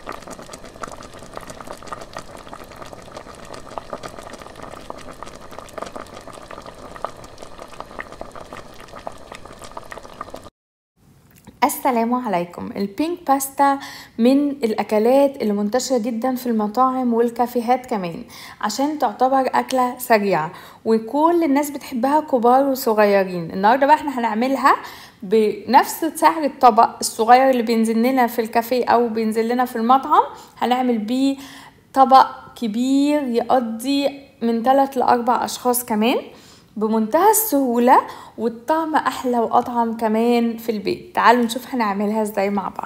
السلام عليكم البينك باستا من الاكلات اللي منتشره جدا في المطاعم والكافيهات كمان عشان تعتبر اكله سريعه وكل الناس بتحبها كبار وصغيرين النهارده بقى احنا هنعملها بنفس سعر الطبق الصغير اللي بينزل لنا في الكافيه او بينزل لنا في المطعم هنعمل بيه طبق كبير يقضي من 3 ل 4 اشخاص كمان بمنتهى السهولة والطعم أحلى وأطعم كمان في البيت تعالوا نشوف هنعملها ازاي مع بعض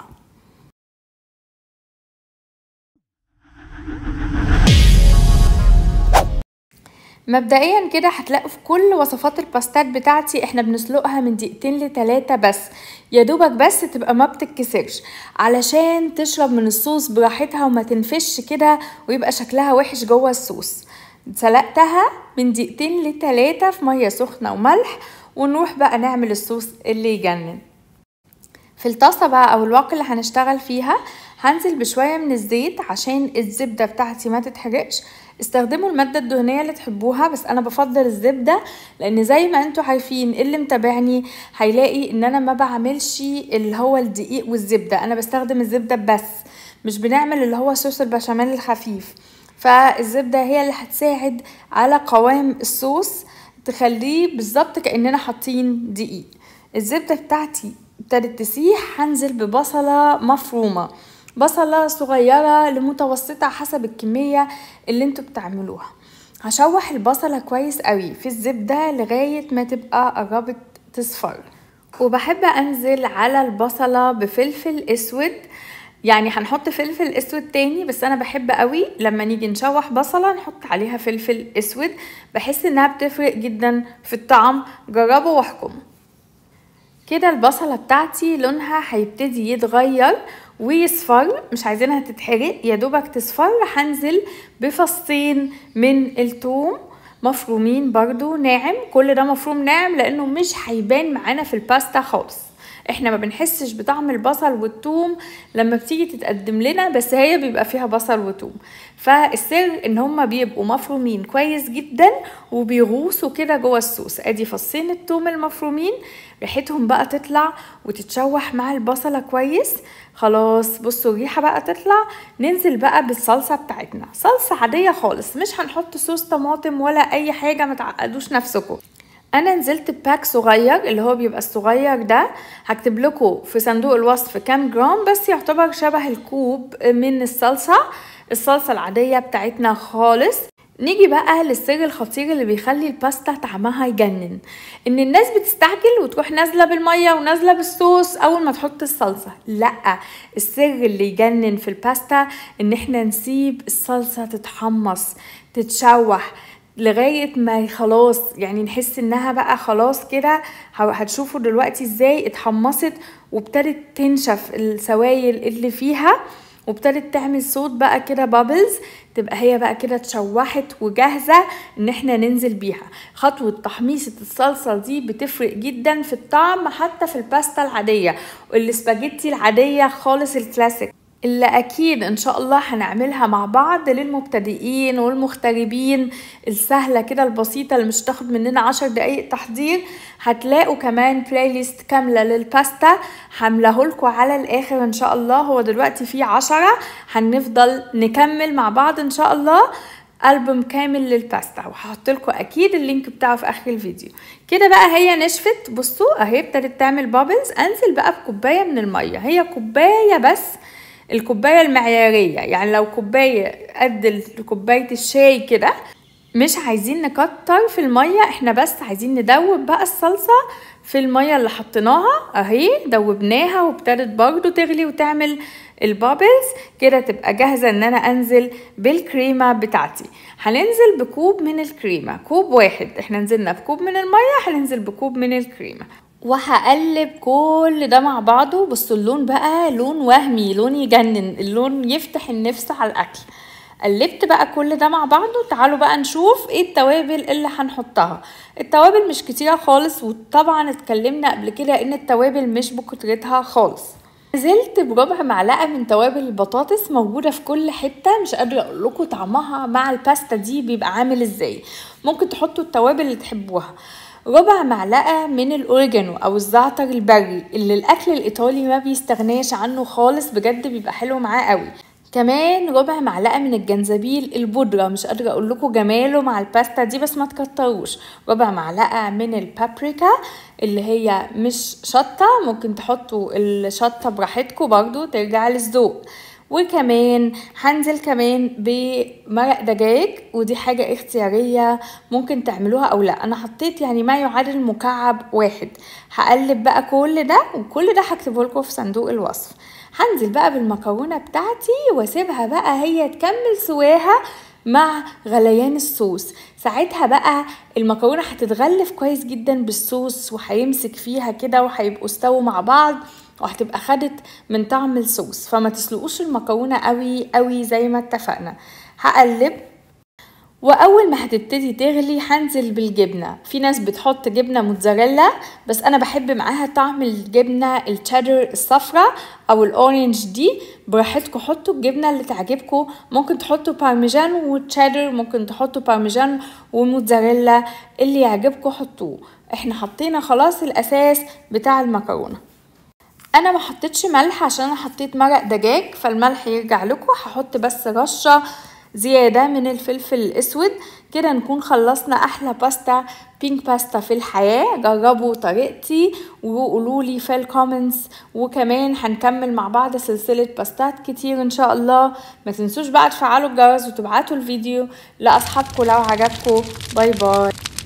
مبدئيا كده هتلاقوا في كل وصفات الباستات بتاعتي احنا بنسلقها من دقيقتين لتلاتة بس يا دوبك بس تبقى ما بتتكسرش علشان تشرب من الصوص براحتها وما تنفش كده ويبقى شكلها وحش جوه الصوص سلقتها من دقيقتين لتلاتة في مية سخنة وملح ونروح بقى نعمل الصوص اللي يجنن في الطاسة بقى او الواقع اللي هنشتغل فيها هنزل بشوية من الزيت عشان الزبدة بتاعتي ما تتحرقش استخدموا المادة الدهنية اللي تحبوها بس انا بفضل الزبدة لان زي ما انتوا عارفين اللي متابعني هيلاقي ان انا ما بعملش اللي هو الدقيق والزبدة انا بستخدم الزبدة بس مش بنعمل اللي هو صوص البشاميل الخفيف فالزبدة هي اللي هتساعد على قوام الصوص تخليه بالظبط كأننا حاطين دقيق الزبدة بتاعتي ابتدت تسيح هنزل ببصلة مفرومة بصلة صغيرة لمتوسطة حسب الكمية اللي انتوا بتعملوها هشوح البصلة كويس قوي في الزبدة لغاية ما تبقى قربت تصفر وبحب انزل على البصلة بفلفل اسود يعني هنحط فلفل اسود تاني بس انا بحب قوي لما نيجي نشوح بصلة نحط عليها فلفل اسود بحس انها بتفرق جدا في الطعم جربوا واحكموا كده البصلة بتاعتي لونها هيبتدي يتغير ويصفر مش عايزينها تتحرق يا دوبك تصفر هنزل بفصين من الثوم مفرومين برضو ناعم كل ده مفروم ناعم لانه مش هيبان معانا في الباستا خالص احنا ما بنحسش بطعم البصل والثوم لما بتيجي تتقدم لنا بس هي بيبقى فيها بصل وثوم فالسر ان هما بيبقوا مفرومين كويس جدا وبيغوصوا كده جوه الصوص ادي فصين الثوم المفرومين ريحتهم بقى تطلع وتتشوح مع البصلة كويس خلاص بصوا الريحة بقى تطلع ننزل بقى بالصلصة بتاعتنا صلصة عادية خالص مش هنحط صوص طماطم ولا اي حاجة ما تعقدوش نفسكم انا نزلت باك صغير اللي هو بيبقى الصغير ده هكتب لكم في صندوق الوصف كام جرام بس يعتبر شبه الكوب من الصلصه الصلصه العاديه بتاعتنا خالص نيجي بقى للسر الخطير اللي بيخلي الباستا طعمها يجنن ان الناس بتستعجل وتروح نازله بالميه ونازله بالصوص اول ما تحط الصلصه لا السر اللي يجنن في الباستا ان احنا نسيب الصلصه تتحمص تتشوح لغاية ما خلاص يعني نحس انها بقى خلاص كده هتشوفوا دلوقتي ازاي اتحمصت وابتدت تنشف السوائل اللي فيها وابتدت تعمل صوت بقى كده بابلز تبقى هي بقى كده اتشوحت وجاهزة ان احنا ننزل بيها خطوة تحميصة الصلصة دي بتفرق جدا في الطعم حتى في الباستا العادية والسباجيتي العادية خالص الكلاسيك اللي اكيد ان شاء الله هنعملها مع بعض للمبتدئين والمغتربين السهله كده البسيطه اللي مش تاخد مننا عشر دقايق تحضير هتلاقوا كمان بلاي ليست كامله للباستا هملاهولكوا على الاخر ان شاء الله هو دلوقتي فيه عشرة هنفضل نكمل مع بعض ان شاء الله ألبوم كامل للباستا وهحط لكم اكيد اللينك بتاعه في اخر الفيديو كده بقى هي نشفت بصوا اهي ابتدت تعمل بابلز انزل بقى بكوبايه من الميه هي كوبايه بس الكوبايه المعياريه يعني لو كوبايه قد كوبايه الشاي كده مش عايزين نكتر في الميه احنا بس عايزين ندوب بقى الصلصه في الميه اللي حطيناها اهي دوبناها وابتدت برضو تغلي وتعمل البابلز كده تبقى جاهزة ان انا انزل بالكريمة بتاعتي هننزل بكوب من الكريمة كوب واحد احنا نزلنا بكوب من المية هننزل بكوب من الكريمة وهقلب كل ده مع بعضه بصوا اللون بقى لون وهمي لون يجنن اللون يفتح النفس على الاكل قلبت بقى كل ده مع بعضه تعالوا بقى نشوف ايه التوابل اللي هنحطها التوابل مش كتيرة خالص وطبعا اتكلمنا قبل كده ان التوابل مش بكترتها خالص نزلت بربع معلقه من توابل البطاطس موجوده في كل حته مش قادره اقول لكم طعمها مع الباستا دي بيبقى عامل ازاي ممكن تحطوا التوابل اللي تحبوها ربع معلقه من الاوريجانو او الزعتر البري اللي الاكل الايطالي ما بيستغناش عنه خالص بجد بيبقى حلو معاه قوي كمان ربع معلقه من الجنزبيل البودره مش قادره اقول لكم جماله مع الباستا دي بس ما تكتروش ربع معلقه من البابريكا اللي هي مش شطه ممكن تحطوا الشطه براحتكم برضو ترجع للذوق وكمان هنزل كمان بمرق دجاج ودي حاجة اختيارية ممكن تعملوها او لا انا حطيت يعني ما يعادل مكعب واحد هقلب بقى كل ده وكل ده هكتبه لكم في صندوق الوصف هنزل بقى بالمكرونة بتاعتي واسيبها بقى هي تكمل سواها مع غليان الصوص ساعتها بقى المكرونة هتتغلف كويس جدا بالصوص وهيمسك فيها كده وهيبقوا استووا مع بعض وهتبقى خدت من طعم الصوص فما تسلقوش المكرونة قوي قوي زي ما اتفقنا هقلب واول ما هتبتدي تغلي هنزل بالجبنه في ناس بتحط جبنه موتزاريلا بس انا بحب معاها طعم الجبنه التشيدر الصفراء او الاورنج دي براحتكم حطوا الجبنه اللي تعجبكم ممكن تحطوا بارميجان وتشيدر ممكن تحطوا بارميجان وموتزاريلا اللي يعجبكم حطوه احنا حطينا خلاص الاساس بتاع المكرونه انا ما حطيتش ملح عشان انا حطيت مرق دجاج فالملح يرجع لكم هحط بس رشه زيادة من الفلفل الأسود كده نكون خلصنا أحلى باستا بينك باستا في الحياة جربوا طريقتي وقولولي في الكومنتس وكمان هنكمل مع بعض سلسلة باستات كتير إن شاء الله ما تنسوش بقى تفعلوا الجرس وتبعتوا الفيديو لأصحابكم لو عجبكم باي باي